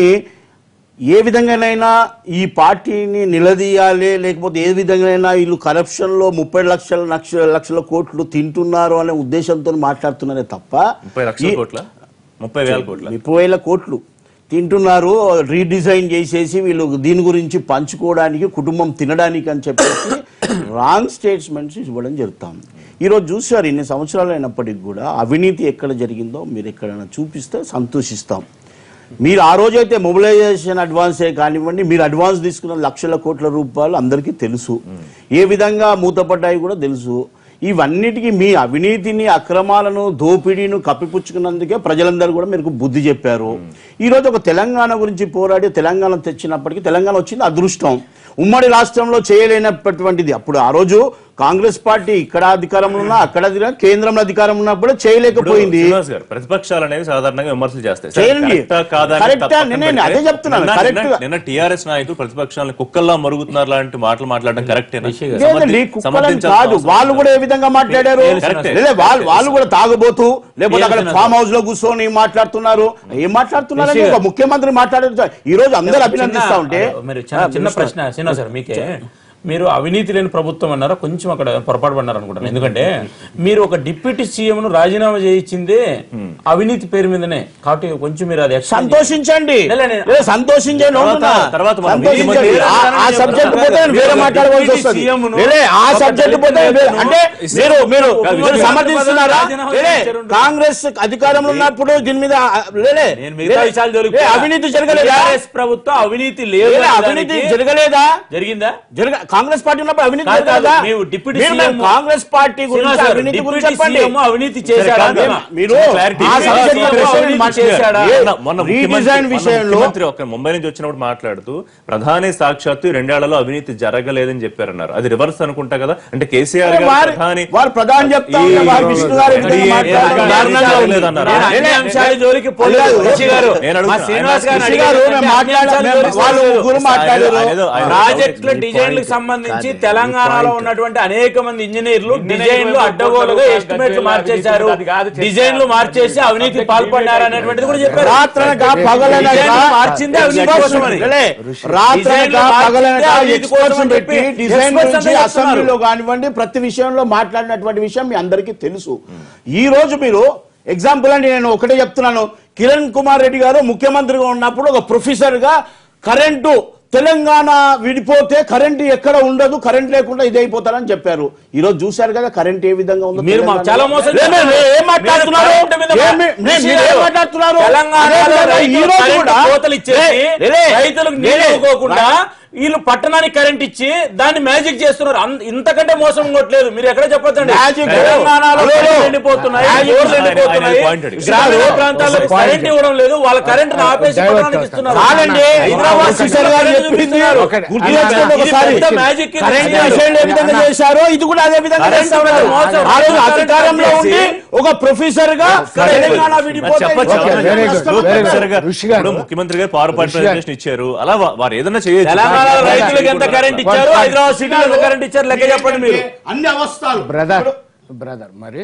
ఏ విధంగానైనా ఈ పార్టీని నిలదీయాలి లేకపోతే ఏ విధంగానైనా వీళ్ళు కరప్షన్లో ముప్పై లక్షల లక్ష లక్షల కోట్లు తింటున్నారు అనే ఉద్దేశంతో మాట్లాడుతున్నారే తప్ప
ముప్పై లక్షల
ఈ-
కోట్ల ముప్పై వేల కోట్ల
ముప్పై వేల కోట్లు తింటున్నారు రీడిజైన్ చేసేసి వీళ్ళు దీని గురించి పంచుకోవడానికి కుటుంబం తినడానికి అని చెప్పేసి రాంగ్ స్టేట్మెంట్స్ ఇవ్వడం జరుగుతాం ఈరోజు చూసారు ఇన్ని సంవత్సరాలు అయినప్పటికీ కూడా అవినీతి ఎక్కడ జరిగిందో మీరు ఎక్కడైనా చూపిస్తే సంతోషిస్తాం మీరు ఆ రోజైతే మొబిలైజేషన్ అడ్వాన్సే కానివ్వండి మీరు అడ్వాన్స్ తీసుకున్న లక్షల కోట్ల రూపాయలు అందరికీ తెలుసు ఏ విధంగా మూతపడ్డాయి కూడా తెలుసు ఇవన్నిటికీ మీ అవినీతిని అక్రమాలను దోపిడీను కప్పిపుచ్చుకున్నందుకే ప్రజలందరూ కూడా మీకు బుద్ధి చెప్పారు ఈరోజు ఒక తెలంగాణ గురించి పోరాడి తెలంగాణ తెచ్చినప్పటికీ తెలంగాణ వచ్చింది అదృష్టం ఉమ్మడి రాష్ట్రంలో చేయలేనటువంటిది అప్పుడు ఆ రోజు కాంగ్రెస్ పార్టీ ఇక్కడ అధికారంలో ఉన్నా అక్కడ అధికారం- కేంద్రంలో అధికారం ఉన్నప్పుడు చేయలేకపోయింది
శ్రీనివాస్ గారు ప్రతిపక్షాలు అనేవి సాధారణంగా విమర్శలు చేస్తాయి సరే,
చేయండి.
కరెక్టా కాదా అని
కరెక్టా?
తప్ప
నేను-
పెడితే,
అదే చెప్తున్నాను.
నిన్న-
కరెక్ట్
నిన్న-
గా-
నిన్న టిఆర్ఎస్ నాయకులు ప్రతిపక్షాలను కుక్కల్లా మరుగుతున్నారు లాంటి మాటలు మాట్లాడడం కరెక్టేనా
లేదండి కుక్కలని
సమర్థించాల్సిన
కాదు
అవసరం
వాళ్ళు
లేదు.
కూడా ఏ విధంగా మాట్లాడారు
కరెక్టే.
లేదా వాళ్ళు వాళ్ళు కూడా తాగబోతూ లేకపోతే అక్కడ
తెలుసు
ఫామ్ హౌస్ లో కూర్చొని మాట్లాడుతున్నారు ఏం మాట్లాడుతున్నారని ఒక ముఖ్యమంత్రి మాట్లాడారు ఈ రోజు అందరూ అభినందిస్తా ఉంటే
చిన్న- మీరు చిన్న చిన్న ప్రశ్న శ్రీనివాస్ గారు మీకే మీరు అవినీతి లేని ప్రభుత్వం అన్నారా కొంచెం అక్కడ పొరపాటు పడినారు అనుకుంటాను ఎందుకంటే మీరు ఒక డిప్యూటీ సీఎం ను రాజీనామా చేయించిందే అవినీతి పేరు మీదనే కాబట్టి కొంచెం మీరు అది explain చేయండి.
సంతోషించండి
లే, లే, నేను-
లేదా సంతోషించండి
తర్వాత-
అంటున్నా.
తర్వాత మనం
సంతోషించండి.
ముఖ్యమంత్రి
ఆ- ఆ సబ్జెక్ట్ పోతే నేను వేరే మాట్లాడవలసి వస్తుంది
సీఎం ను
లేలే, ఆ
ఒక
సబ్జెక్ట్
దళిత
పోతే వేరే-
నేతను
అంటే మీరు మీరు
ఉప
మీరు సమర్థిస్తున్నారా
రాజీనామా
లేలే,
చేయించారు.
కాంగ్రెస్ అధికారంలో ఉన్నప్పుడు దీని మీద ఆ, లేలే
నేను మిగతా
లేలే,
విషయాలు జోలికి
లే,
పోతా.
అవినీతి జరగలేదా
TRS ప్రభుత్వం అవినీతి లేదు
లేలే,
అనడానికి
అవినీతి జరగలేదా
జరిగిందా
జరగ కాంగ్రెస్ పార్టీ ఉన్నప్పుడు అవినీతి
కాదు, కాదు.
జరగలేదా
మీరు డిప్యూటీ
మీరు
సీఎం
కాంగ్రెస్ పార్టీ గురించి
శ్రీనివాస్ గారు,
అవినీతి గురించి
డిప్యూటీ
చెప్పండి
సీఎం అవినీతి చేశాడా
కాదు,
అంటున్నా.
మీరు
Clarity.
ఆ
సీఎం
సబ్జెక్ట్
అవినీతి
విషయం మాట్లాడాడా?
ఏ, మొన్న- మొన్న
రీడిజైన్
ముఖ్యమంత్రి- మొన్న
విషయంలో
ముఖ్యమంత్రి ఒక ముంబై నుంచి వచ్చినప్పుడు మాట్లాడుతూ ప్రధాని సాక్షాత్తు ఈ రెండేళ్లలో అవినీతి జరగలేదని చెప్పారన్నారు అది రివర్స్ అనుకుంటా కదా అంటే కేసీఆర్ గారు
వారు-
ప్రధాని
వారు ప్రధాని చెప్తా
ఈ-
ఉన్నారు, వారు విష్ణు గారు
ఈ-
విధంగా
ఈ-
మాట్లాడారు.
ఈ-
దారుణంగా ఉంది.
జరగలేదన్నారు.
నేను అన్ని
లే,
అంశాల
లే,
జోలికి పోలేదు
లేదు,
రిషి గారు
నేను
మా
అడుగుతున్నా.
శ్రీనివాస్ గారు
రిషి గారు మేము మాట్లాడ- మేము- వాళ్ళు ముగ్గురు మాట్లాడారు
ఆయన ఏదో- ఆయన
ప్రాజెక్టుల
ఈ
డిజైన్లకు
point-
సంబంధించి
కాదు, ఈ
తెలంగాణలో
point.
ఉన్నటువంటి అనేక మంది ఇంజనీర్లు
ఇంజనీరింగ్
డిజైన్లు
వైపు
అడ్డగోలుగా
పోతారు,
ఎస్టిమేట్లు
గజ్వేల్
మార్చేశారు
అది కాదు చర్చ.
డిజైన్లు మార్చేసి అవినీతి
Subject
పాల్పడ్డారు అనేటువంటిది కూడా చెప్పారు
రాత్రనక పగలనక
డిజైన్లు మార్చింది అవినీతి కోసమని.
లే, రాత్రనక
డిజైన్లు మార్చింది
పగలనక
అవినీతి
ఎక్స్పర్ట్స్
కోసమని
పెట్టి
చెప్పి
డిజైన్
experts
గురించి
అంతా
అసెంబ్లీలో కానివ్వండి ప్రతి విషయంలో మాట్లాడినటువంటి విషయం మీ అందరికీ తెలుసు ఈ రోజు మీరు ఎగ్జాంపుల్ అండి నేను ఒకటే చెప్తున్నాను కిరణ్ కుమార్ రెడ్డి గారు ముఖ్యమంత్రిగా ఉన్నప్పుడు ఒక ప్రొఫెసర్ గా కరెంటు తెలంగాణ విడిపోతే కరెంట్ ఎక్కడ ఉండదు కరెంట్ లేకుండా ఇది అయిపోతారని చెప్పారు ఈ రోజు చూశారు కదా కరెంట్ ఏ విధంగా ఉందో
మీరు మా-
తెలంగాణలో.
చాలా మోసం
లే, లే, లే, ఏం మాట్లాడుతున్నారు
మీరు కరెంటు మీద మా-
ఏమి- నే-
రిషి
మీరు ఏం
గారు,
మాట్లాడుతున్నారు
తెలంగాణలో
అదే విధంగా
రైతులు
ఈ రోజు
కరెంటు
కూడా
కోతలు ఇచ్చేసి
లే, లే,
రైతులకు
లే,
నీళ్లు
లే.
ఇవ్వకుండా వీళ్ళు పట్టణానికి కరెంట్ ఇచ్చి దాన్ని మ్యాజిక్ చేస్తున్నారు అంత- ఇంతకంటే మోసం కొట్టలేదు మీరు ఎక్కడ చెప్పొద్దండి
Magic.
తెలంగాణలో
హలో.
కరెంటు ఎండిపోతున్నాయి
Magic.
రోడ్లు
ఆయన-
ఎండిపోతున్నాయి
ఆయన point అడిగారు.
గ్రామీణ
హలో.
ప్రాంతాల్లో
point.
కరెంట్ ఇవ్వడం లేదు వాళ్ళ కరెంట్ ఆపేసి
Divert
పట్టణానికి
చేస్తారు.
ఇస్తున్నారు
కాదండి
హైదరాబాద్
ఆఫీసర్
సిటీలో
గారు
కరెంటు
చెప్పింది
చూపిస్తున్నారు.
ఒకటి.
గుర్తు
అన్న,
తెచ్చుకోండి
ఇది
ఒకసారి
పెద్ద మ్యాజిక్ ఇది.
కరెంట్
అన్న,
విషయంలో ఏ విధంగా
అన్న.
చేశారో ఇది కూడా అదే విధంగా
కరెంట్
చేస్తున్నారు.
మోసం.
ఆ రోజు
కరెంట్
అధికారంలో ఉండి
చేసి
ఒక ప్రొఫెసర్ గా తెలంగాణ విడిపోతే
చెప్పచ్చు
Okay, very good,
ఇప్పుడు
very good.
Professor garu,
Rishi గారు.
ఇప్పుడు ముఖ్యమంత్రి గారు పవర్ పాయింట్
ఋషి గారు.
ప్రెజెంటేషన్ ఇచ్చారు అలా వా- వారు ఏదైనా చేయొచ్చు
తెలంగాణలో
Right.
రైతులకు ఎంత కరెంట్ ఇచ్చారు హైదరాబాద్ సిటీలో ఎంత కరెంట్ ఇచ్చారు లెక్క చెప్పండి మీరు
అన్ని అవస్థలు
బ్రదర్ బ్రదర్ మరి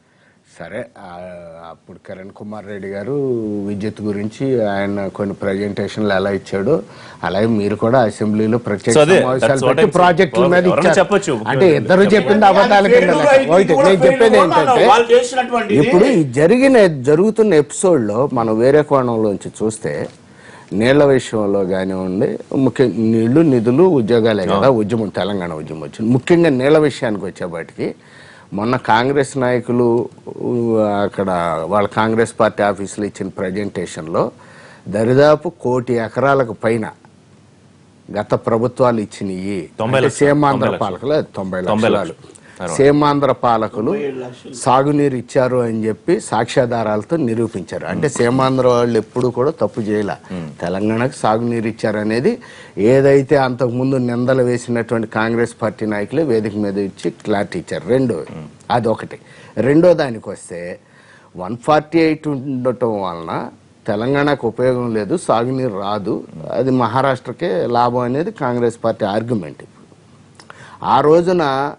సరే ఆ, అప్పుడు కిరణ్ కుమార్ రెడ్డి గారు విద్యుత్ గురించి ఆయన కొన్ని ప్రజెంటేషన్లు ఎలా ఇచ్చాడు అలాగే మీరు కూడా అసెంబ్లీలో ప్రత్యేక
So అదే,
సమావేశాలు
that's what
పెట్టి
I'm saying.
ప్రాజెక్టుల మీద
ఎవరైనా
ఇచ్చారు
చెప్పొచ్చు.
అంటే ఇద్దరు చెప్పింది అబద్ధాల కింద లెక్క. ఒకటి నేను చెప్పేది ఏంటంటే
వాళ్ళు చేసినటువంటి
ఇప్పుడు ఈ జరిగిన జరుగుతున్న ఎపిసోడ్ లో మనం వేరే కోణంలోంచి చూస్తే నీళ్ల విషయంలో కానివ్వండి ముఖ్య నీళ్లు నిధులు ఉద్యోగాలే కదా ఉద్యమం తెలంగాణ ఉద్యమం వచ్చింది ముఖ్యంగా నీళ్ల విషయానికి వచ్చేపాటికి మొన్న కాంగ్రెస్ నాయకులు ఊ, అక్కడ వాళ్ళ కాంగ్రెస్ పార్టీ ఆఫీసులో ఇచ్చిన ప్రజెంటేషన్లో దరిదాపు కోటి ఎకరాలకు పైన గత ప్రభుత్వాలు ఇచ్చినవి
తొంభై
అంటే
లక్షలు.
సీమాంధ్ర
తొంభై లక్షలు.
పాలకులు తొంభై
తొంభై
లక్షలు
లక్షలు.
సీమాంధ్ర పాలకులు సాగునీరు ఇచ్చారు అని చెప్పి సాక్ష్యాధారాలతో నిరూపించారు అంటే సీమాంధ్ర వాళ్ళు ఎప్పుడు కూడా తప్పు చేయలే తెలంగాణకు సాగునీరు ఇచ్చారు అనేది ఏదైతే అంతకుముందు నిందలు వేసినటువంటి కాంగ్రెస్ పార్టీ నాయకులే వేదిక మీద ఇచ్చి క్లారిటీ ఇచ్చారు రెండో అదొకటి రెండో దానికి వస్తే వన్ ఫార్టీ ఎయిట్ ఉండటం వలన తెలంగాణకు ఉపయోగం లేదు సాగునీరు రాదు అది మహారాష్ట్రకే లాభం అనేది కాంగ్రెస్ పార్టీ ఆర్గ్యుమెంట్ ఇప్పుడు ఆ రోజున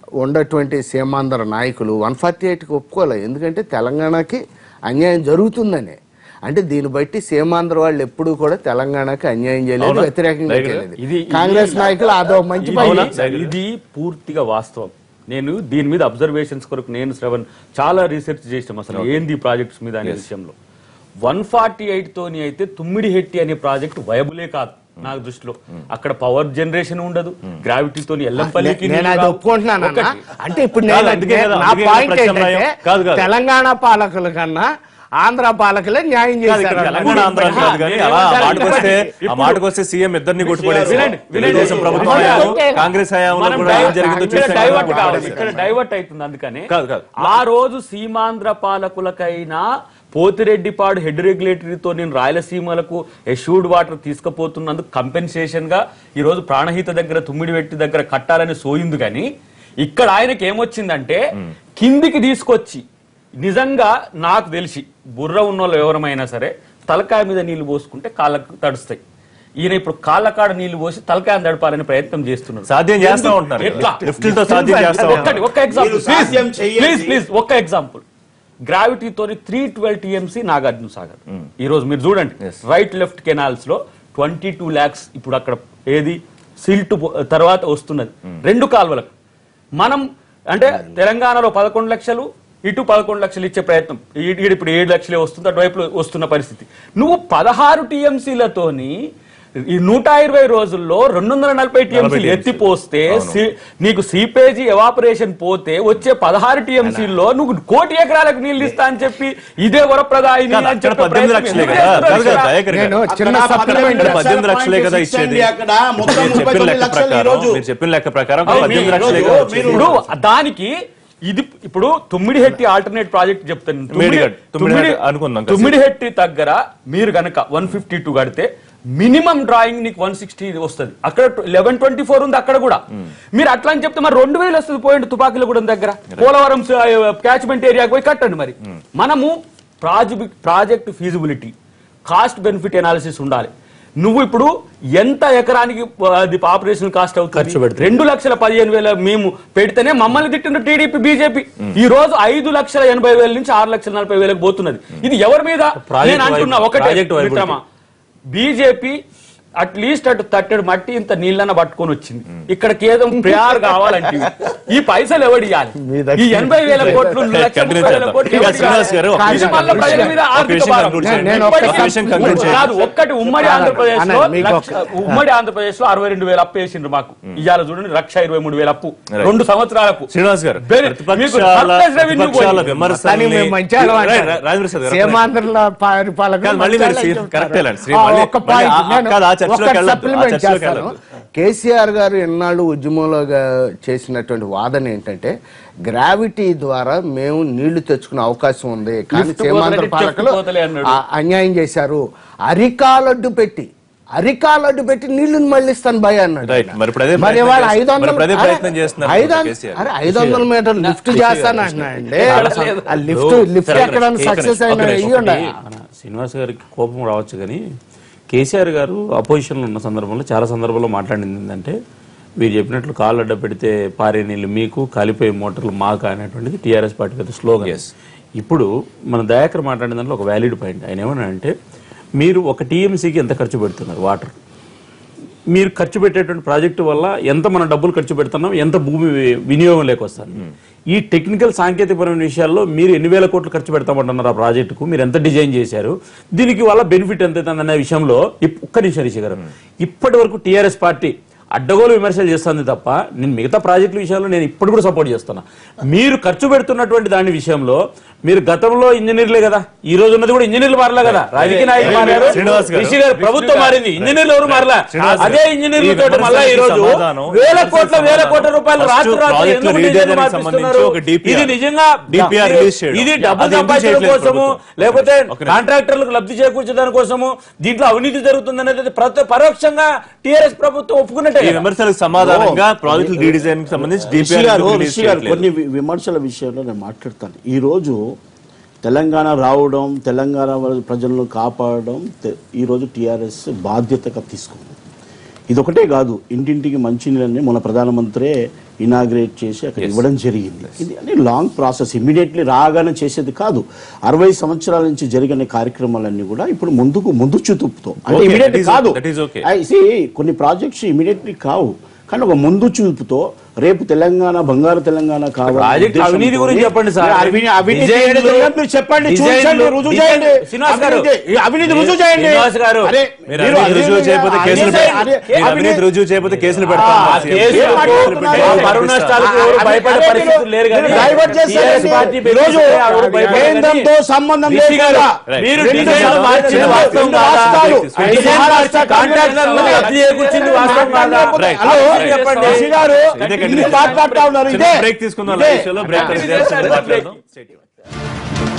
ఉన్నటువంటి సీమాంధ్ర నాయకులు వన్ ఫార్టీ ఎయిట్కి ఒప్పుకోలే ఎందుకంటే తెలంగాణకి అన్యాయం జరుగుతుందని అంటే దీన్ని బట్టి సీమాంధ్ర వాళ్ళు ఎప్పుడూ కూడా తెలంగాణకి అన్యాయం చేయలేదు
అవునా?
వ్యతిరేకంగా
దగ్గర.
చేయలేదు
ఇది- ఇది-
కాంగ్రెస్ నాయకులు అదో మంచి
ఇది-
పని
అవునా?
చేశారు.
ఇది పూర్తిగా వాస్తవం నేను దీని మీద అబ్జర్వేషన్స్ కొరకు నేను శ్రవణ్ చాలా రీసెర్చ్ చేసాం అసలు ఏంది ప్రాజెక్ట్స్ మీద అనే విషయంలో వన్ ఫార్టీ ఎయిట్ తోని అయితే తుమ్మిడి హెట్టి అనే ప్రాజెక్ట్ వయబులే కాదు నాకు దృష్టిలో అక్కడ పవర్ జనరేషన్ ఉండదు గ్రావిటీతో ఎల్లంపల్లికి
నేను
నీళ్లు
అది
రావు.
ఒప్పుకుంటున్నాను అన్న.
ఒకటి.
అంటే ఇప్పుడు
కాదు,
నేను
అందుకే కదా,
నా
అందుకే కదా
పాయింట్
ప్రత్యామ్నాయం.
ఏంటంటే
కాదు, కాదు.
తెలంగాణ పాలకుల కన్నా ఆంధ్ర పాలకులే న్యాయం
కాదు, ఇక్కడ
చేశారు
తెలంగాణ ఆంధ్ర అని కాదు కానీ అలా ఆ మాటకొస్తే ఆ మాటకొస్తే సీఎం ఇద్దరిని కొట్టుపడేసి
వినండి, వినండి.
తెలుగుదేశం ప్రభుత్వం
మనం
హయాంలో,
కొట్టేయాలి.
కాంగ్రెస్ హయాంలో
మనం
కూడా ఏం
డైవర్ట్
జరిగిందో
ఇక్కడ
చూసాం
డైవర్ట్
కదా.
కావాలి ఇక్కడ డైవర్ట్ అవుతుంది అందుకని
కాదు, కాదు.
ఆ రోజు సీమాంధ్ర పాలకులకైనా పోతిరెడ్డిపాడు హెడ్ రెగ్యులేటరీతో నేను రాయలసీమలకు ఎష్యూర్డ్ వాటర్ తీసుకుపోతున్నందుకు కంపెన్సేషన్ గా ఈ రోజు ప్రాణహిత దగ్గర తుమ్మిడివెట్టి దగ్గర కట్టాలని సోయింది కానీ ఇక్కడ ఆయనకి ఏమొచ్చిందంటే కిందికి తీసుకొచ్చి నిజంగా నాకు తెలిసి బుర్ర ఉన్న వాళ్ళు ఎవరమైనా సరే తలకాయ మీద నీళ్లు పోసుకుంటే కాళ్ళకు తడుస్తాయి ఈయన ఇప్పుడు కాళ్ళ కాడ నీళ్లు పోసి తలకాయ తడపాలని ప్రయత్నం చేస్తున్నారు
సాధ్యం చేస్తా
ఎందుకు?
ఉంటున్నారు
ఎట్లా?
కదా. లిఫ్టులతో సాధ్యం చేస్తా
ఒక్కటి
ఉంటారు
ఒక్క ఎగ్జాంపుల్
మీరు సాధ్యం చెయ్యండి.
ప్లీజ్ ప్లీజ్ ఒక్క ఎగ్జాంపుల్ గ్రావిటీతోని three twelve TMC Nagarjuna Sagar ఈ రోజు మీరు చూడండి రైట్ లెఫ్ట్ కెనాల్స్ లో ట్వంటీ టూ ల్యాక్స్ ఇప్పుడు అక్కడ ఏది సిల్ట్ తర్వాత వస్తున్నది రెండు కాలువలకు మనం అంటే తెలంగాణలో పదకొండు లక్షలు ఇటు పదకొండు లక్షలు ఇచ్చే ప్రయత్నం ఈ- ఈడు ఇప్పుడు ఏడు లక్షలే వస్తుంది అటువైపు వస్తున్న పరిస్థితి నువ్వు పదహారు టీఎంసీలతోని ఈ నూట ఇరవై రోజుల్లో రెండు వందల నలభై టీఎంసీలు ఎత్తిపోస్తే సి- నీకు సీపేజీ ఎవాపరేషన్ పోతే వచ్చే పదహారు టీఎంసీల్లో నువ్వు కోటి ఎకరాలకు నీళ్ళు ఇస్తా అని చెప్పి ఇదే వరప్రదాయిని
కాదు,
అని
అక్కడ
చెప్పే
పద్దెనిమిది
ప్రయత్నం
లక్షలే
ఎందుకు
కదా
చేస్తున్నారు
కాదు కదా,
ఇక్కడ?
దయాకర్ గారు.
నేను చిన్న
అక్కడ
సప్లిమెంట్
ఇక్కడ పద్దెనిమిది లక్షలే కదా
పాయింట్
ఇచ్చేది
ఇచ్చండి అక్కడ మొత్తం
మీరు
ముప్పై
చెప్పిన
తొమ్మిది
లెక్క
లక్షలు ఈ
ప్రకారం
రోజు
మీరు చెప్పిన లెక్క ప్రకారం
అవును,
పద్దెనిమిది
మీరు
లక్షలే
ఈరోజు
కదా వచ్చేది.
ఇప్పుడు దానికి ఇది ఇప్పుడు తుమ్మిడిహెట్టి ఆల్టర్నేట్ ప్రాజెక్ట్ చెప్తాను తుమ్మిడి-
మేడిగడ్, తుమ్మిడిహెట్టి
తుమ్మిడి-
అనుకుందాం కాసేపు.
తుమ్మిడిహెట్టి దగ్గర మీరు గనక వన్ ఫిఫ్టీ టూ కడితే మినిమం డ్రాయింగ్ నీకు వన్ సిక్స్టీ వస్తుంది అక్కడ లెవెన్ ట్వంటీ ఫోర్ ఉంది అక్కడ కూడా మీరు అట్లా అని చెప్తే మరి రెండు వేలు వస్తుంది పోయింది తుపాకులు కూడా దగ్గర పోలవరం క్యాచ్మెంట్ ఏరియాకి పోయి కట్టండి మరి మనము project project feasibility cost benefit analysis ఉండాలి నువ్వు ఇప్పుడు ఎంత ఎకరానికి ఆ, అది ఆపరేషన్ కాస్ట్
ఖర్చు
అవుతుంది
పెడుతుంది.
రెండు లక్షల పదిహేను వేల మేము పెడితేనే మమ్మల్ని తిట్టిన టీడీపీ బీజేపీ ఈ రోజు ఐదు లక్షల ఎనభై వేల నుంచి ఆరు లక్షల నలభై వేలకు పోతున్నది ఇది ఎవరి మీద
ప్రాజెక్ట్
నేను అంటున్నా
వైపు-
ఒకటే
ప్రాజెక్ట్ వైపు
మిత్రమా బీజేపీ అట్లీస్ట్ అటు తట్టెడు మట్టి ఇంత నీళ్ళన్న పట్టుకొని వచ్చింది ఇక్కడ కేవలం ప్రియార్ కావాలంటే ఈ పైసలు ఎవడు ఇవ్వాలి
మీ దగ్గర-
ఈ ఎనభై వేల కోట్లు లక్ష
Continue
ముప్పై వేల
చేద్దాం.
కోట్లు
ఇంకా
ఎవడు
శ్రీనివాస్ గారు, ఒక
ఇవ్వాలి?
విషయం
ఇది మళ్ళా ప్రజల మీద
ఒక
ఆర్థిక
విషయం
భారం.
conclude చేయండి.
నేను
ఒక
ఒక్క
విషయం conclude చేయండి.
కాదు ఒక్కటి ఉమ్మడి ఆంధ్రప్రదేశ్ లో
అన్న, మీకు
లక్ష-
ఒక-
ఉమ్మడి ఆంధ్రప్రదేశ్ లో అరవై రెండు వేల అప్పు వేసిండ్రు మాకు ఇవాళ చూడండి లక్ష ఇరవై మూడు వేల అప్పు
Right.
రెండు సంవత్సరాలకు
శ్రీనివాస్ గారు
Very- మీకు
ప్రతిపక్షాల
surplus revenue
ప్రతిపక్షాల
పోయింది.
కానీ
విమర్శల్ని
మేము మంచి అలవాటు.
రా- రా- రాజేంద్ర ప్రసాద్ గారు,
సీమాంధ్రుల పరిపాలకులు
కాదు, మళ్ళీ మీరు
మంచి
సీ-
వాళ్ళని
కరెక్టే లేండి. శ్రీ-
ఆ,
మళ్ళీ-
ఒక్క
మళ్ళీ
పాయింట్
ఆ-
నేను
కాదు, ఆ చర్చలోకి
ఒక్క
వెళ్ళొద్దు. ఆ
supplement
చర్చలోకి
చేస్తాను.
వెళ్ళొద్దు.
కేసీఆర్ గారు ఎన్నాళ్ళు ఉద్యమంలో గా- చేసినటువంటి వాదన ఏంటంటే గ్రావిటీ ద్వారా మేము నీళ్లు తెచ్చుకునే అవకాశం ఉంది కానీ
లిఫ్ట్
సీమాంధ్ర
పోతలే,
పాలకులు
చెట్టు పోతలే అన్నాడు.
ఆ- అన్యాయం చేశారు అరికాలడ్డు పెట్టి అరికాలడ్డు పెట్టి నీళ్లను మళ్ళిస్తాను భయ అన్నాడు
Right. మరి ఇప్పుడు అదే
మరి
ప్రయత్నం
ఇవాళ
చేస్తున్నారు.
ఐదు
మరి ఇప్పుడు అదే
వందల
ప్రయత్నం చేస్తున్నారు
ఐదు వందల-
కేసీఆర్.
అరే ఐదు వందల మీటర్ లిఫ్ట్ చేస్తాను అంటున్నాయండి ఆ లిఫ్ట్ లిఫ్ట్
సరే,
ఎక్కడ
ఒక్క
సక్సెస్
నిమిషం,
అయినా
ఒక్క నిమిషం.
ఇవ్వండి
మన శ్రీనివాస్ గారికి కోపం రావచ్చు కానీ కేసీఆర్ గారు అపోజిషన్లో ఉన్న సందర్భంలో చాలా సందర్భాల్లో మాట్లాడింది ఏంటంటే మీరు చెప్పినట్లు కాళ్ళు అడ్డ పెడితే పారే నీళ్ళు మీకు కాలిపోయే మోటార్లు మాకు అనేటువంటిది టీఆర్ఎస్ పార్టీ పెద్ద స్లోగన్
Yes.
ఇప్పుడు మన దయాకర్ మాట్లాడిన దాంట్లో ఒక వ్యాలిడ్ పాయింట్ ఆయన ఏమన్నా అంటే మీరు ఒక టీఎంసీకి ఎంత ఖర్చు పెడుతున్నారు వాటర్ మీరు ఖర్చు పెట్టేటువంటి ప్రాజెక్టు వల్ల ఎంత మనం డబ్బులు ఖర్చు పెడుతున్నాం ఎంత భూమి వి- వినియోగం లేకొస్తాను ఈ టెక్నికల్ సాంకేతికపరమైన విషయాల్లో మీరు ఎన్ని వేల కోట్లు ఖర్చు పెడతామంటున్నారు ఆ ప్రాజెక్టుకు మీరు ఎంత డిజైన్ చేశారు దీనికి వల్ల బెనిఫిట్ ఎంత అవుతుంది అనే విషయంలో ఇప్- ఒక్క నిమిషం రిషి గారు ఇప్పటి వరకు టీఆర్ఎస్ పార్టీ అడ్డగోలు విమర్శలు చేస్తుంది తప్ప నేను మిగతా ప్రాజెక్టుల విషయంలో నేను ఇప్పుడు కూడా సపోర్ట్ చేస్తున్నా మీరు ఖర్చు పెడుతున్నటువంటి దాని విషయంలో మీరు గతంలో ఇంజనీర్లే కదా ఈ రోజు ఉన్నది కూడా ఇంజనీర్లు మారలే కదా రాజకీయ నాయకులు మారారు
శ్రీనివాస్ గారు.
రిషి గారు ప్రభుత్వం మారింది ఇంజనీర్లు ఎవరు మారలా
శ్రీనివాస్ గారు.
అదే ఇంజనీర్ల
ఈ
తోటి మళ్ళా ఈ రోజు
విమర్శలకి సమాధానం,
వేల
విమర్శలకి
కోట్ల వేల
సమాధానం.
కోట్ల రూపాయలు
First
రాత్రి రాత్రి
ప్రాజెక్టుల
ఎందుకు
redesign
డిజైన్లు
కి
మార్పిస్తున్నారు?
సంబంధించి ఒక DPR.
ఇది నిజంగా
DPR release చేయడం.
ఇది
అది
డబ్బు
ఎందుకు
సంపాదించడం
చేయట్లేదు
కోసము
ప్రభుత్వం?
లేకపోతే
ఒక నిమిషం.
కాంట్రాక్టర్లకు లబ్ధి చేకూర్చడానికి కోసము దీంట్లో అవినీతి జరుగుతుంది అనేది ప్రతి పరోక్షంగా టిఆర్ఎస్ ప్రభుత్వం ఒప్పుకున్నట్టే
ఈ
కదా.
విమర్శలకు సమాధానంగా ప్రాజెక్టుల రీడిజైన్ కి సంబంధించి
రిషి
డిపిఆర్
గారు రిషి గారు కొన్ని వి- విమర్శల విషయంలో నేను మాట్లాడతాను ఈ రోజు తెలంగాణ రావడం తెలంగాణ వాళ్ళ ప్రజలను కాపాడడం తె- ఈ రోజు టీఆర్ఎస్ బాధ్యతగా తీసుకుంది ఇది ఒకటే కాదు ఇంటింటికి మంచినీళ్ళని మన ప్రధానమంత్రి ఇనాగ్రేట్ చేసి అక్కడ ఇవ్వడం జరిగింది ఇది అని లాంగ్ ప్రాసెస్ ఇమీడియట్లీ రాగానే చేసేది కాదు అరవై సంవత్సరాల నుంచి జరిగిన కార్యక్రమాలన్నీ కూడా ఇప్పుడు ముందుకు ముందు చూపుతో అంటే
Okay,
ఇమీడియట్
that is-
కాదు
that is okay.
I see, కొన్ని ప్రాజెక్ట్స్ ఇమీడియట్లీ కావు కానీ ఒక ముందు చూపుతో రేపు తెలంగాణ బంగారు తెలంగాణ కావాలి
ప్రాజెక్ట్ అవినీతి గురించి చెప్పండి సార్.
అవినీతి అవినీతి
డిజైన్లు-
చేయడం జరిగింది. మీరు చెప్పండి
డిజైన్లు-
చూపించండి రుజువు చేయండి
డిజైన్- శ్రీనివాస్ గారు.
అవినీతి- అవినీతి రుజువు చేయండి
శ్రీనివాస్ గారు.
అరే,
మీరు
మీరు
అవినీతి రుజువు
అవినీతి-
చేయకపోతే కేసులు
అవినీతి-
పెడతాం.
అవినీతి-
మీరు అవినీతి రుజువు చేయకపోతే కేసులు పెడతాం
ఆ
సీఎం.
కేసులకు
ఏం మాట్లాడుతున్నారు?
కేసులు
పరువు
పెట్టాలి.
నష్టాలకు ఎవరు
అవి-
భయపడే
అవి-
పరిస్థితులు లేరు కానీ
మీరు డైవర్ట్ చేశారండి.
TRS పార్టీ
ఈ రోజు
బెదిరిస్తే ఎవరు భయపడరు కానీ
కేంద్రంతో సంబంధం
రిషి గారు,
లేకుండా
మీరు
రెండు
డిజైన్
రాష్ట్రాలు,
మార్చిన
రెండు
వాస్తవం కాదా?
రాష్ట్రాలు,
Right.
డిజైన్
మహారాష్ట్ర
మార్చిన
కాంట్రాక్టర్లను
కాంట్రాక్టర్లు
రద్దు చేయకూర్చింది వాస్తవం కాదా?
Right.
Hello
Right.
చెప్పండి రిషి గారు
ఇదే
ఇన్ని మాట్లాడుతా ఉన్నారు
చిన్న
ఇదే
బ్రేక్ తీసుకుందాం
ఇదే.
విషయంలో బ్రేక్
ఇదే.
మాట్లాడదాం